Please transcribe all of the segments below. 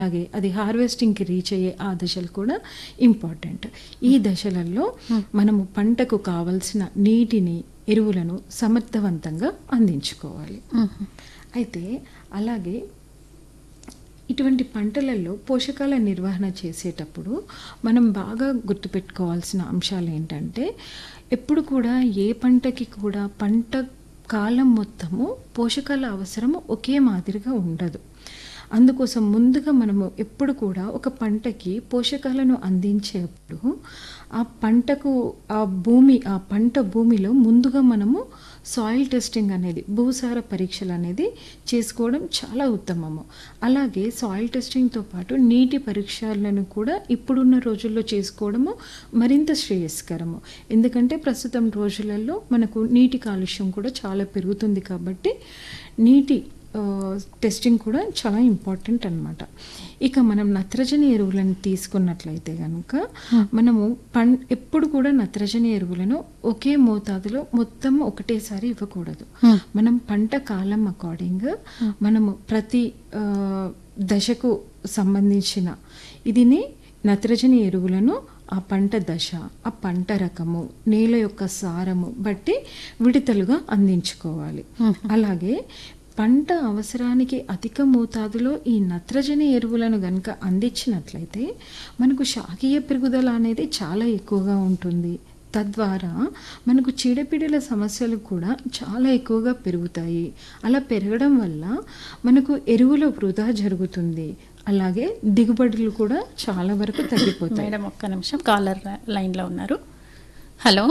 అలాగే అది హార్వెస్టింగ్కి రీచ్ అయ్యే ఆ దశలు కూడా ఇంపార్టెంట్ ఈ దశలలో మనము పంటకు కావలసిన నీటిని ఎరువులను సమర్థవంతంగా అందించుకోవాలి అయితే అలాగే ఇటువంటి పంటలలో పోషకాల నిర్వహణ చేసేటప్పుడు మనం బాగా గుర్తుపెట్టుకోవాల్సిన అంశాలు ఏంటంటే ఎప్పుడు కూడా ఏ పంటకి కూడా పంట కాలం మొత్తము పోషకాల అవసరము ఒకే మాదిరిగా ఉండదు అందుకోసం ముందుగా మనము ఎప్పుడు కూడా ఒక పంటకి పోషకాలను అందించేప్పుడు ఆ పంటకు ఆ భూమి ఆ పంట భూమిలో ముందుగా మనము సాయిల్ టెస్టింగ్ అనేది భూసార పరీక్షలు అనేది చేసుకోవడం చాలా ఉత్తమము అలాగే సాయిల్ టెస్టింగ్తో పాటు నీటి పరీక్షలను కూడా ఇప్పుడున్న రోజుల్లో చేసుకోవడము మరింత శ్రేయస్కరము ఎందుకంటే ప్రస్తుతం రోజులలో మనకు నీటి కాలుష్యం కూడా చాలా పెరుగుతుంది కాబట్టి నీటి ఆ, టెస్టింగ్ కూడా చాలా ఇంపార్టెంట్ అన్నమాట ఇక మనం నత్రజని ఎరువులను తీసుకున్నట్లయితే కనుక మనము పం ఎప్పుడు కూడా నత్రజని ఎరువులను ఒకే మోతాదులో మొత్తం ఒకటేసారి ఇవ్వకూడదు మనం పంట కాలం అకార్డింగ్ మనము ప్రతి ఆ, దశకు సంబంధించిన ఇదిని నత్రజని ఎరువులను ఆ పంట దశ ఆ పంట రకము నేల యొక్క సారము బట్టి విడతలుగా అందించుకోవాలి అలాగే పంట అవసరానికి అధిక మోతాదులో ఈ నత్రజని ఎరువులను గనుక అందించినట్లయితే మనకు శాఖీయ పెరుగుదల అనేది చాలా ఎక్కువగా ఉంటుంది తద్వారా మనకు చీడపీడల సమస్యలు కూడా చాలా ఎక్కువగా పెరుగుతాయి అలా పెరగడం వల్ల మనకు ఎరువుల వృధా జరుగుతుంది అలాగే దిగుబడులు కూడా చాలా వరకు తగ్గిపోతాయి మేడం ఒక్క నిమిషం కాలర్ లైన్లో ఉన్నారు హలో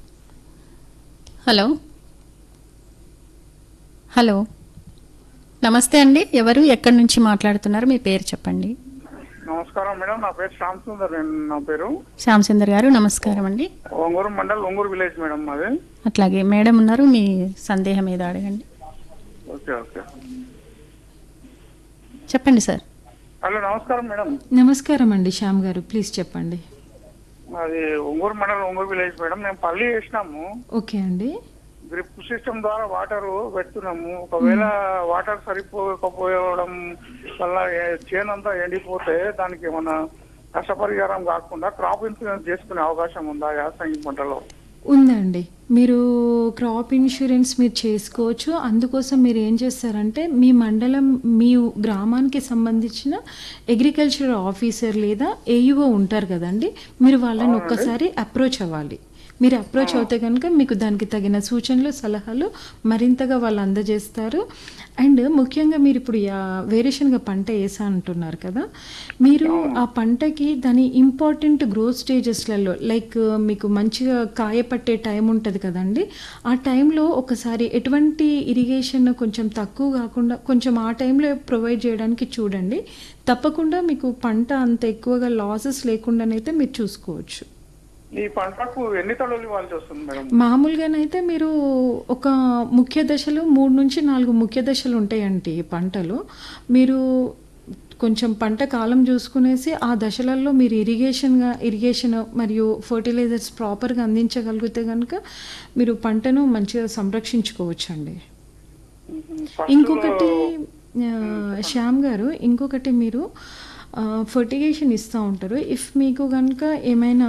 హలో హలో నమస్తే అండి ఎవరు ఎక్కడి నుంచి మాట్లాడుతున్నారు మీ పేరు చెప్పండి నమస్కారం మేడం నా పేరు శ్యామ్ సుందర్ నేను నా పేరు శ్యామ్ సుందర్ గారు నమస్కారం అండి ఒంగూరు మండల్ ఒంగూరు విలేజ్ మేడం మాది అట్లాగే మేడం ఉన్నారు మీ సందేహం ఏదో అడగండి ఓకే ఓకే చెప్పండి సార్ హలో నమస్కారం మేడం నమస్కారం అండి శ్యామ్ గారు ప్లీజ్ చెప్పండి అది ఒంగూరు మండల్ ఒంగూరు విలేజ్ మేడం మేము పల్లి వేసినాము ఓకే అండి డ్రిప్ సిస్టమ్ ద్వారా వాటర్ పెడుతున్నాము ఒకవేళ వాటర్ సరిపోకపోవడం వల్ల ఏ- చేనంతా ఎండిపోతే దానికి ఏమన్నా నష్టపరిహారం కాకుండా క్రాప్ ఇన్సూరెన్స్ చేసుకునే అవకాశం ఉందా యాసంగి పంటలో ఉందండి మీరు క్రాప్ ఇన్సూరెన్స్ మీరు చేసుకోవచ్చు అందుకోసం మీరు ఏం చేస్తారంటే మీ మండలం మీ గ్రామానికి సంబంధించిన అగ్రికల్చర్ ఆఫీసర్ లేదా ఏయుఓ ఉంటారు కదండి మీరు వాళ్ళని ఒక్కసారి అప్రోచ్ అవ్వాలి మీరు అప్రోచ్ అవుతే కనుక మీకు దానికి తగిన సూచనలు సలహాలు మరింతగా వాళ్ళు అందజేస్తారు అండ్ ముఖ్యంగా మీరు ఇప్పుడు యా- వేరుశనగ పంట వేసా అంటున్నారు కదా మీరు ఆ పంటకి దాని ఇంపార్టెంట్ గ్రోత్ స్టేజెస్లలో లైక్ మీకు మంచిగా కాయ పట్టే టైం ఉంటుంది కదండి ఆ టైంలో ఒకసారి ఎటువంటి ఇరిగేషన్ కొంచెం తక్కువ కాకుండా కొంచెం ఆ టైంలో ప్రొవైడ్ చేయడానికి చూడండి తప్పకుండా మీకు పంట అంత ఎక్కువగా లాసెస్ లేకుండానైతే మీరు చూసుకోవచ్చు ఈ పంటకు ఎన్ని తడులు ఇవ్వాల్సి వస్తుంది మేడం మామూలుగానైతే మీరు ఒక ముఖ్య దశలో మూడు నుంచి నాలుగు ముఖ్య దశలు ఉంటాయండి ఈ పంటలో మీరు కొంచెం పంట కాలం చూసుకునేసి ఆ దశలలో మీరు ఇరిగేషన్గా ఇరిగేషన్ మరియు ఫర్టిలైజర్స్ ప్రాపర్గా అందించగలిగితే కనుక మీరు పంటను మంచిగా సంరక్షించుకోవచ్చు అండి ఫస్ట్ ఇంకొకటి ఆ, శ్యామ్ గారు ఇంకొకటి మీరు ఫర్టిగేషన్ ఇస్తూ ఉంటారు ఇఫ్ మీకు కనుక ఏమైనా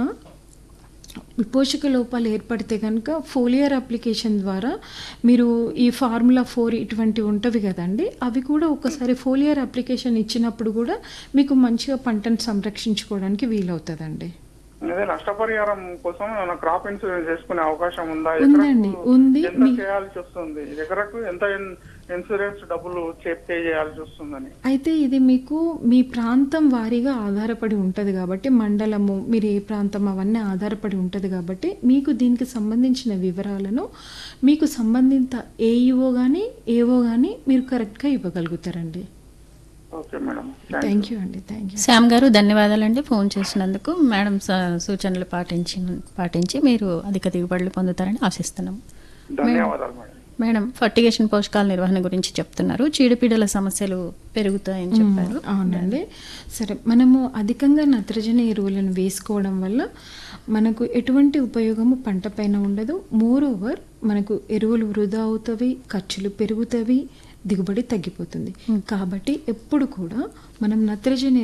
పోషక లోపాలు ఏర్పడితే కనుక ఫోలియర్ అప్లికేషన్ ద్వారా మీరు ఈ ఫార్ములా ఫోర్ ఇటువంటివి ఉంటవి కదండి అవి కూడా ఒకసారి ఫోలియర్ అప్లికేషన్ ఇచ్చినప్పుడు కూడా మీకు మంచిగా పంటను సంరక్షించుకోవడానికి వీలవుతుందండి అదే నష్టపరిహారం కోసం ఏమైనా క్రాప్ ఇన్సూరెన్స్ చేసుకునే అవకాశం ఉందా ఉందండి, ఎకరకు ఉంది. ఎంత మీ- చేయాల్సి వస్తుంది ఎకరకు ఎంత ఇన్- ఇన్సూరెన్స్ డబ్బులు చే పే చేయాల్సి వస్తుందని అయితే ఇది మీకు మీ ప్రాంతం వారీగా ఆధారపడి ఉంటుంది కాబట్టి మండలము మీరు ఏ ప్రాంతం అవన్నీ ఆధారపడి ఉంటుంది కాబట్టి మీకు దీనికి సంబంధించిన వివరాలను మీకు సంబంధిత ఏఈఓ కానీ ఏఓ కానీ మీరు కరెక్ట్గా ఇవ్వగలుగుతారండి ఓకే మేడం థ్యాంక్ యూ అండి థ్యాంక్ యూ శ్యామ్ గారు ధన్యవాదాలండి ఫోన్ చేసినందుకు మేడం స- సూచనలు పాటించి పాటించి మీరు అధిక దిగుబడులు పొందుతారని ఆశిస్తున్నాం ధన్యవాదాలు మేడం మేడం ఫర్టిగేషన్ పోషకాల నిర్వహణ గురించి చెప్తున్నారు చీడపీడల సమస్యలు పెరుగుతాయని చెప్పారు అవునండి సరే మనము అధికంగా నత్రజని ఎరువులను వేసుకోవడం వల్ల మనకు ఎటువంటి ఉపయోగము పంట పైన ఉండదు మోర్ ఓవర్ మనకు ఎరువులు వృధా అవుతవి ఖర్చులు పెరుగుతవి దిగుబడి తగ్గిపోతుంది కాబట్టి ఎప్పుడు కూడా మనం నత్రజని